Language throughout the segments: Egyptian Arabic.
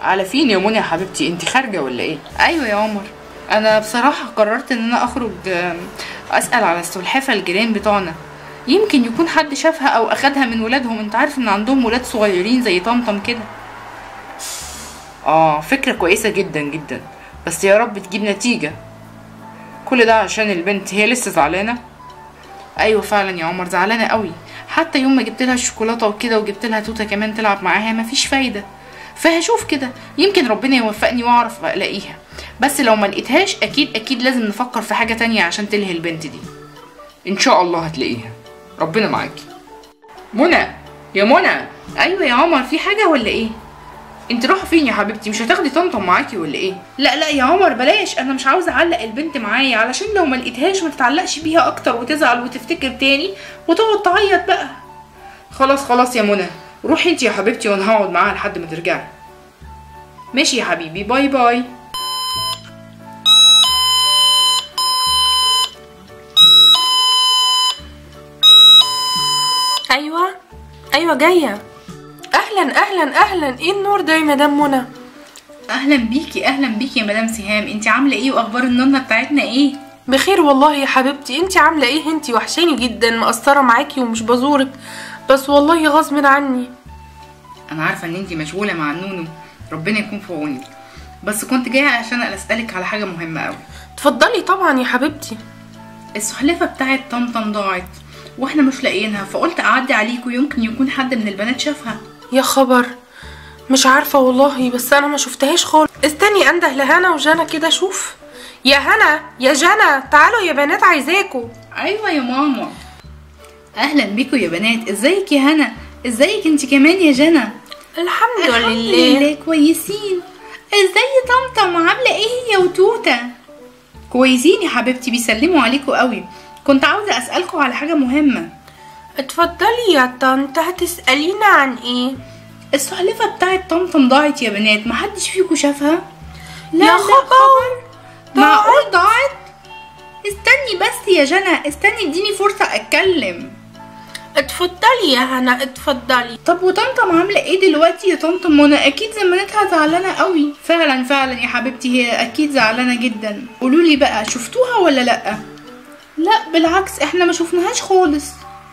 على فين يا منى يا حبيبتي انت خارجه ولا ايه ايوه يا عمر انا بصراحه قررت ان انا اخرج آم، اسال على السلحفه الجيران بتوعنا يمكن يكون حد شافها او اخدها من ولادهم انت عارف ان عندهم ولاد صغيرين زي طمطم كده اه فكره كويسه جدا جدا بس يا رب تجيب نتيجه كل ده عشان البنت هي لسه زعلانه ايوه فعلا يا عمر زعلانه قوي حتى يوم ما جبت لها الشوكولاته وكده وجبت لها توته كمان تلعب معاها مفيش فايده فهشوف كده يمكن ربنا يوفقني واعرف الاقيها بس لو ما لقيتهاش اكيد اكيد لازم نفكر في حاجه تانية عشان تلهي البنت دي ان شاء الله هتلاقيها ربنا معاكي منى يا منى ايوه يا عمر في حاجه ولا ايه انت رايحه فين يا حبيبتي مش هتاخدي طمطم معاكي ولا ايه لا لا يا عمر بلاش انا مش عاوزه اعلق البنت معايا علشان لو ما لقيتهاش ما تتعلقش بيها اكتر وتزعل وتفتكر تاني وتقعد تعيط بقى خلاص خلاص يا منى روحي انت يا حبيبتي وانا هقعد معاها لحد ما ترجعي ماشي يا حبيبي باي باي ايوه ايوه جايه اهلا اهلا اهلا ايه النور ده يا مدام منى اهلا بيكي اهلا بيكي يا مدام سهام انت عامله ايه واخبار النونه بتاعتنا ايه بخير والله يا حبيبتي انتي عامله ايه انتي وحشاني جدا مقصره معاكي ومش بزورك بس والله غصب عني انا عارفه ان انت مشغوله مع النونو ربنا يكون في عونك بس كنت جايه عشان اسالك على حاجه مهمه قوي اتفضلي طبعا يا حبيبتي السلحفه بتاعت طمطم ضاعت واحنا مش لاقيينها فقلت اعدي عليكم يمكن يكون حد من البنات شافها يا خبر مش عارفه والله بس انا ما شفتهاش خالص استني انده لهنا وجانا كده شوف يا هنا يا جنى تعالوا يا بنات عايزاكوا ايوه يا ماما اهلا بيكم يا بنات ازيك يا هنا ازيك انت كمان يا جنى الحمد لله كويسين ازاي طمطم عامله ايه هي وتوته كويسين يا حبيبتي بيسلموا عليكم قوي كنت عاوزه اسالكم على حاجه مهمه اتفضلي يا طنط هتسألينا عن ايه السلحفه بتاعت طمطم ضاعت يا بنات محدش فيكم شافها يا خبر معقول ضاعت استني بس يا جنى استني اديني فرصه اتكلم اتفضلي يا هنا اتفضلي طب وطمطم عامله ايه دلوقتي يا طمطم منى اكيد زمانتها زعلانه قوي فعلا فعلا يا حبيبتي هي اكيد زعلانه جدا قولوا لي بقى شفتوها ولا لا لا بالعكس احنا ما شفناهاش خالص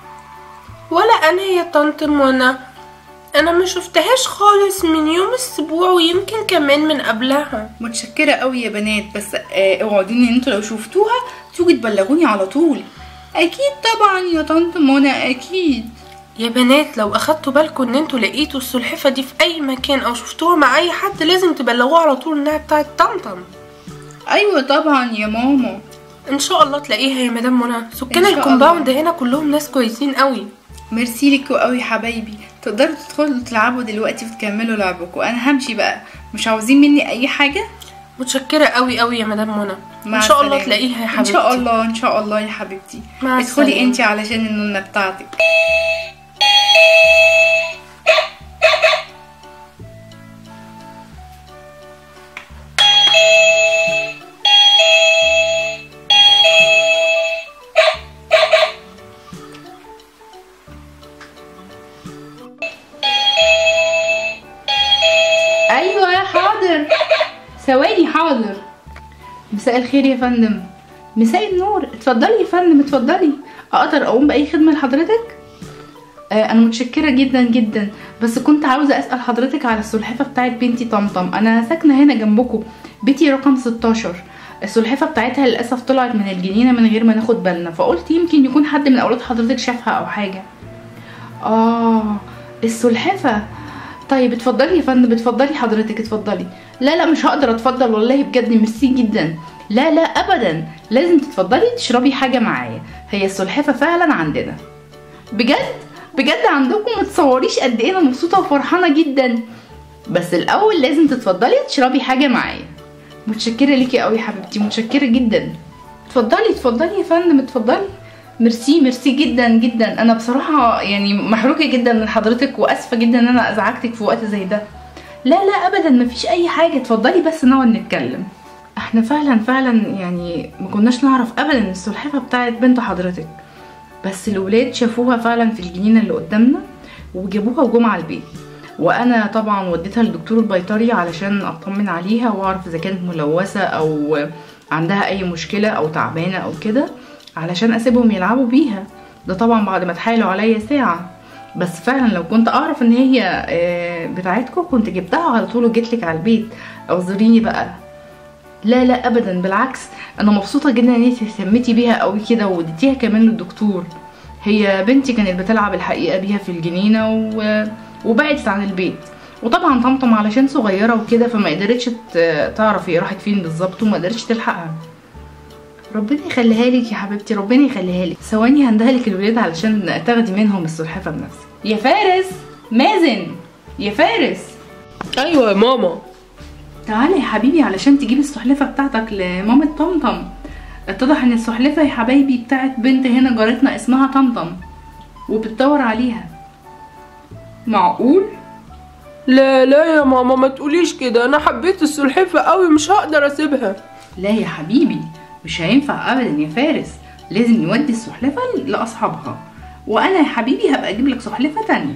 ولا انا يا طنط منى انا ما شفتهاش خالص من يوم الاسبوع ويمكن كمان من قبلها متشكره قوي يا بنات بس آه، اوعدوني ان انتوا لو شفتوها تيجوا تبلغوني على طول اكيد طبعا يا طنط منى اكيد يا بنات لو اخدتوا بالكم ان انتوا لقيتوا السلحفه دي في اي مكان او شفتوها مع اي حد لازم تبلغوه على طول انها بتاعت طمطم ايوه طبعا يا ماما ان شاء الله تلاقيها يا مدام منى سكان إن شاء الكومباوند الله. هنا كلهم ناس كويسين قوي ميرسي لكوا قوي حبايبي تقدروا تدخلوا تلعبوا دلوقتي وتكملوا لعبكم انا همشي بقى مش عاوزين مني اي حاجه متشكره قوي قوي يا مدام منى مع ان شاء الله السلامة. تلاقيها يا ان حبيبتي شاء الله ان شاء الله يا حبيبتي مع ادخلي السلامة. انت علشان النونه بتاعتك ايوه حاضر ثواني حاضر مساء الخير يا فندم مساء النور اتفضلي يا فندم اتفضلي اقدر اقوم باي خدمه لحضرتك آه انا متشكره جدا جدا بس كنت عاوزه اسال حضرتك على السلحفه بتاعت بنتي طمطم انا ساكنه هنا جنبكم بيتي رقم 16 السلحفه بتاعتها للاسف طلعت من الجنينه من غير ما ناخد بالنا فقلت يمكن يكون حد من اولاد حضرتك شافها او حاجه اه السلحفه طيب اتفضلي يا فندم اتفضلي حضرتك اتفضلي لا لا مش هقدر اتفضل والله بجد ميرسي جدا لا لا ابدا لازم تتفضلي تشربي حاجه معايا هي السلحفه فعلا عندنا بجد بجد عندكم ما تصوريش قد ايه انا مبسوطه وفرحانه جدا بس الاول لازم تتفضلي تشربي حاجه معايا متشكره ليكي قوي يا حبيبتي متشكره جدا اتفضلي اتفضلي يا فندم اتفضلي ميرسي ميرسي جدا جدا انا بصراحه يعني محروقه جدا من حضرتك واسفه جدا ان انا ازعجتك في وقت زي ده لا لا ابدا مفيش اي حاجه اتفضلي بس نقعد نتكلم احنا فعلا فعلا يعني ما كناش نعرف ابدا السلحفه بتاعت بنت حضرتك بس الولاد شافوها فعلا في الجنينه اللي قدامنا وجابوها وجم على البيت وانا طبعا وديتها للدكتور البيطري علشان اطمن عليها واعرف اذا كانت ملوثه او عندها اي مشكله او تعبانه او كده علشان اسيبهم يلعبوا بيها ده طبعا بعد ما اتحايلوا عليا ساعه بس فعلا لو كنت اعرف ان هي آه، بتاعتكم كنت جبتها على طول وجيت على البيت اعذريني بقى لا لا ابدا بالعكس انا مبسوطه جدا ان انت اهتمتي بيها قوي كده واديتيها كمان للدكتور هي بنتي كانت بتلعب الحقيقه بيها في الجنينه و... وبعدت عن البيت وطبعا طمطم علشان صغيره وكده فما قدرتش ت- تعرف هي راحت فين بالظبط وما قدرتش تلحقها ربنا يخليها لك يا حبيبتي ربنا يخليها لك ثواني هندهلك الولاد علشان تاخدي منهم السلحفه بنفسك يا فارس مازن يا فارس ايوه يا ماما تعالى يا حبيبي علشان تجيب السلحفه بتاعتك لمامة طمطم اتضح ان السلحفه يا حبايبي بتاعت بنت هنا جارتنا اسمها طمطم وبتدور عليها معقول لا لا يا ماما ما تقوليش كده انا حبيت السلحفة قوي مش هقدر اسيبها لا يا حبيبي مش هينفع ابدا يا فارس لازم نودي السلحفه لاصحابها وانا يا حبيبي هبقى اجيب لك سلحفه تانية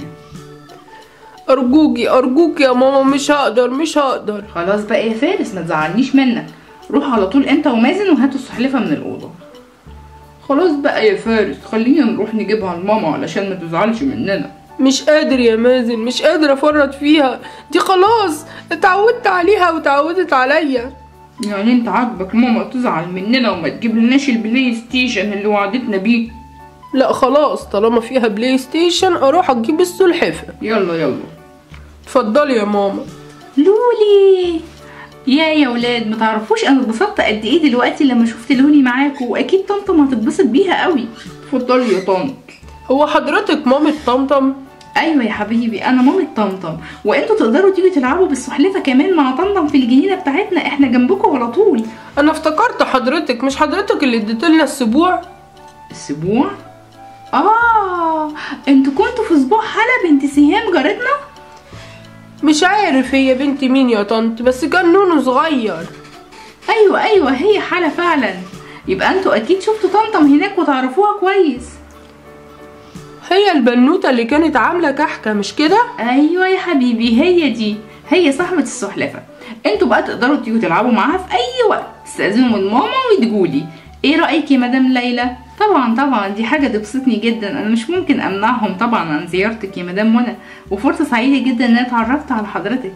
ارجوكي ارجوكي يا ماما مش هقدر مش هقدر خلاص بقى يا فارس ما تزعلنيش منك روح على طول انت ومازن وهاتوا السلحفه من الاوضه خلاص بقى يا فارس خلينا نروح نجيبها لماما علشان ما تزعلش مننا مش قادر يا مازن مش قادر افرط فيها دي خلاص اتعودت عليها وتعودت عليا يعني انت عاجبك ماما تزعل مننا وما تجيب لناش البلاي ستيشن اللي وعدتنا بيه لا خلاص طالما فيها بلاي ستيشن اروح اجيب السلحفة يلا يلا اتفضلي يا ماما لولي يا يا ولاد ما تعرفوش انا اتبسطت قد ايه دلوقتي لما شفت لولي معاكم واكيد طمطم هتتبسط بيها قوي اتفضلي يا طنط هو حضرتك مامة طمطم ايوه يا حبيبي انا مامة طمطم وانتوا تقدروا تيجوا تلعبوا بالسلحفه كمان مع طمطم في الجنينه بتاعتنا احنا جنبكم على طول انا افتكرت حضرتك مش حضرتك اللي اديتلنا السبوع اسبوع اه انتوا كنتوا في اسبوع حلا بنت سهام جارتنا مش عارف هي بنت مين يا طنط بس كان نونو صغير ايوه ايوه هي حلا فعلا يبقى انتوا اكيد شفتوا طمطم هناك وتعرفوها كويس هي البنوتة اللي كانت عاملة كحكة مش كده؟ ايوه يا حبيبي هي دي هي صاحبة السلحفة انتوا بقى تقدروا تيجوا تلعبوا معاها في اي وقت تستأذنوا من ماما وتجولي ايه رأيك يا مدام ليلى طبعا طبعا دي حاجة تبسطني جدا انا مش ممكن امنعهم طبعا عن زيارتك يا مدام منى وفرصة سعيدة جدا ان انا اتعرفت على حضرتك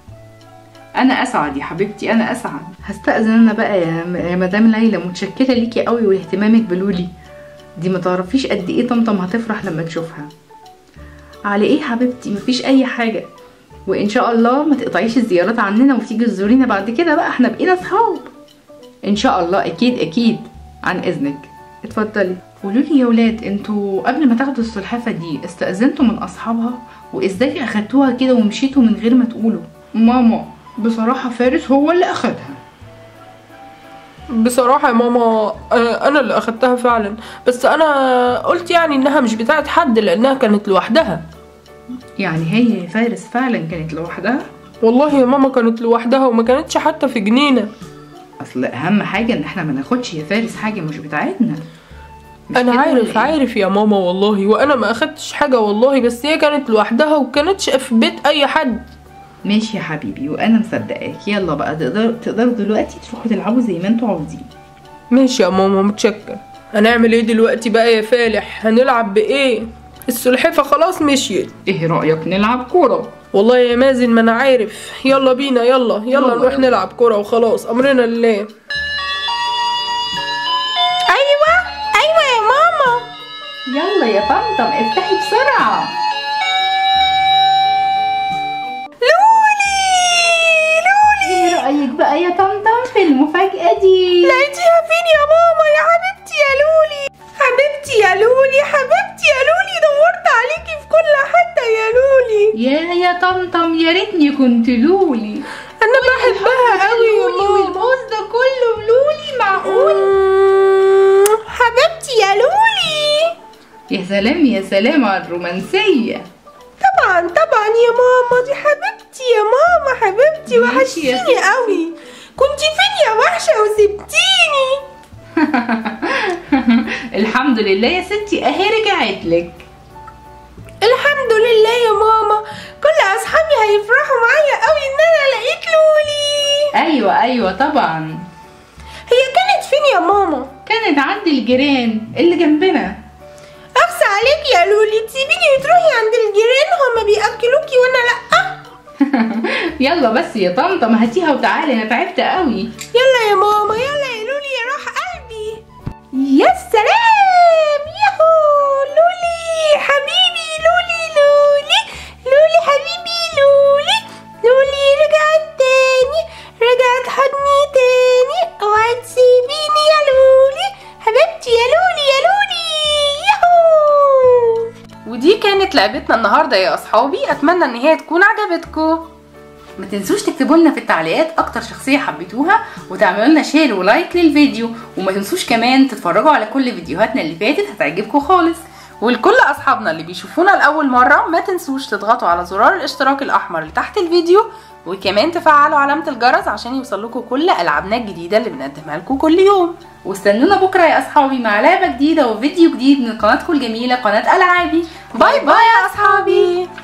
انا اسعد يا حبيبتي انا اسعد هستأذن انا بقى يا يا مدام ليلى متشكرة ليكي قوي واهتمامك بلولي دي ما تعرفيش قد ايه طمطم هتفرح لما تشوفها على ايه حبيبتي مفيش اي حاجه وان شاء الله ما تقطعيش الزيارات عننا وتيجي تزورينا بعد كده بقى احنا بقينا اصحاب ان شاء الله اكيد اكيد عن اذنك اتفضلي قولوا لي يا ولاد انتوا قبل ما تاخدوا السلحفه دي استأذنتوا من اصحابها وازاي اخدتوها كده ومشيتوا من غير ما تقولوا ماما بصراحه فارس هو اللي اخدها بصراحة يا ماما آه، أنا اللي أخدتها فعلا بس أنا قلت يعني إنها مش بتاعت حد لأنها كانت لوحدها يعني هي يا فارس فعلا كانت لوحدها والله يا ماما كانت لوحدها وما كانتش حتى في جنينة اصل اهم حاجه ان احنا ما ناخدش يا فارس حاجه مش بتاعتنا مش أنا كده عارف ولا إيه؟ عارف يا ماما والله وأنا ما أخدتش حاجة والله بس هي كانت لوحدها وكانتش في بيت أي حد ماشي يا حبيبي وانا مصدقاك يلا بقى تقدروا تقدروا دلوقتي تروحوا تلعبوا زي ما انتوا عاوزين ماشي يا ماما متشكر هنعمل ايه دلوقتي بقى يا فالح هنلعب بايه السلحفة خلاص مشيت ايه رايك نلعب كوره والله يا مازن ما انا عارف يلا بينا يلا يلا يلا نروح يلا. نلعب كرة وخلاص امرنا لله ايوه ايوه يا ماما يلا يا طمطم افتحي بسرعه لولي لولي ايه رايك بقى يا طمطم في المفاجاه دي لقيتيها فين يا ماما يا حبيبتي يا لولي حبيبتي يا لولي حبيبتي يا لولي دورت عليكي في كل حتة يا لولي يا يا طمطم يا ريتني كنت لولي انا بحبها قوي يا لولي ماما والبوز ده كله لولي معقول مم، حبيبتي يا لولي يا سلام يا سلام على الرومانسيه طبعا طبعا يا ماما دي حبيبتي يا ماما حبيبتي ماشي يا وحشتيني قوي كنت فين يا وحشة وسبتيني الحمد لله يا ستي اهي رجعت لك الحمد لله يا ماما كل كل اصحابي هيفرحوا معايا قوي ان انا لقيت لولي ايوه ايوه طبعا هي كانت فين يا ماما كانت عند الجيران اللي جنبنا اخسى عليك يا لولي تسيبيني وتروحي عند الجيران هما بياكلوكي وانا لا يلا بس يا طنطا ما هاتيها وتعالي انا تعبت قوي يلا يا ماما يلا يا لولي يا روح قلبي يا سلام ياهو لولي حبيبي لولي لولي لولي حبيبي لولي لولي رجعت تاني رجعت حضني تاني اوعي تسيبيني يا لولي حبيبتي يا لولي يا لولي ياهو ودي كانت لعبتنا النهارده يا اصحابي اتمنى ان هي تكون عجبتكم ما تنسوش تكتبوا لنا في التعليقات اكتر شخصيه حبيتوها وتعملوا لنا شير ولايك للفيديو وما تنسوش كمان تتفرجوا على كل فيديوهاتنا اللي فاتت هتعجبكم خالص ولكل اصحابنا اللي بيشوفونا لاول مره ما تنسوش تضغطوا على زرار الاشتراك الاحمر اللي تحت الفيديو وكمان تفعلوا علامه الجرس عشان يوصلكوا كل العابنا الجديده اللي بنقدمها لكم كل يوم واستنونا بكره يا اصحابي مع لعبه جديده وفيديو جديد من قناتكم الجميله قناه العابي باي باي يا اصحابي